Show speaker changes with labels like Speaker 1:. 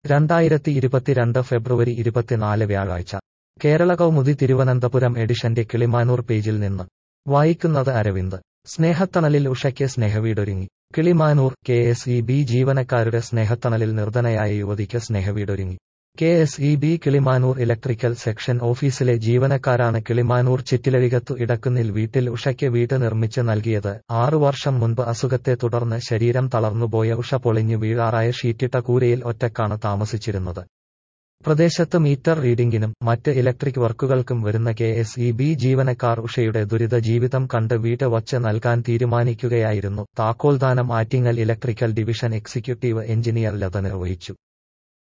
Speaker 1: രണ്ടായിരത്തി ഇരുപത്തിരണ്ട് ഫെബ്രുവരി ഇരുപത്തിനാല് വ്യാഴാഴ്ച കേരള കൗമുദി തിരുവനന്തപുരം എഡിഷന്റെ കിളിമാനൂർ പേജിൽ നിന്ന് വായിക്കുന്നത് അരവിന്ദ് സ്നേഹത്തണലിൽ ഉഷയ്ക്ക് സ്നേഹവീടൊരുങ്ങി Kilimanoor K S E B ജീവനക്കാരുടെ സ്നേഹത്തണലിൽ നിർധനയായ യുവതിക്ക് സ്നേഹവീടൊരുങ്ങി K S E B Kilimanoor electrical section ഓഫീസിലെ ജീവനക്കാരാണ് കിളിമാനൂർ ചിറ്റിലഴികത്തു ഇടക്കുന്നിൽ വീട്ടിൽ ഉഷയ്ക്ക് വീട് നിർമ്മിച്ച് നൽകിയത് ആറു വർഷം മുൻപ് അസുഖത്തെ തുടർന്ന് ശരീരം തളർന്നുപോയ ഉഷ പൊളിഞ്ഞു വീഴാറായ ഷീറ്റിട്ട കൂരയിൽ ഒറ്റക്കാണ് താമസിച്ചിരുന്നത് പ്രദേശത്ത് മീറ്റർ റീഡിംഗിനും മറ്റ് ഇലക്ട്രിക് വർക്കുകൾക്കും വരുന്ന കെ എസ് ഇ ബി ജീവനക്കാർ ഉഷയുടെ ദുരിത ജീവിതം കണ്ട് വീട് വച്ച് നൽകാൻ തീരുമാനിക്കുകയായിരുന്നു താക്കോൽദാനം Attingal electrical division executive engineer Latha നിർവഹിച്ചു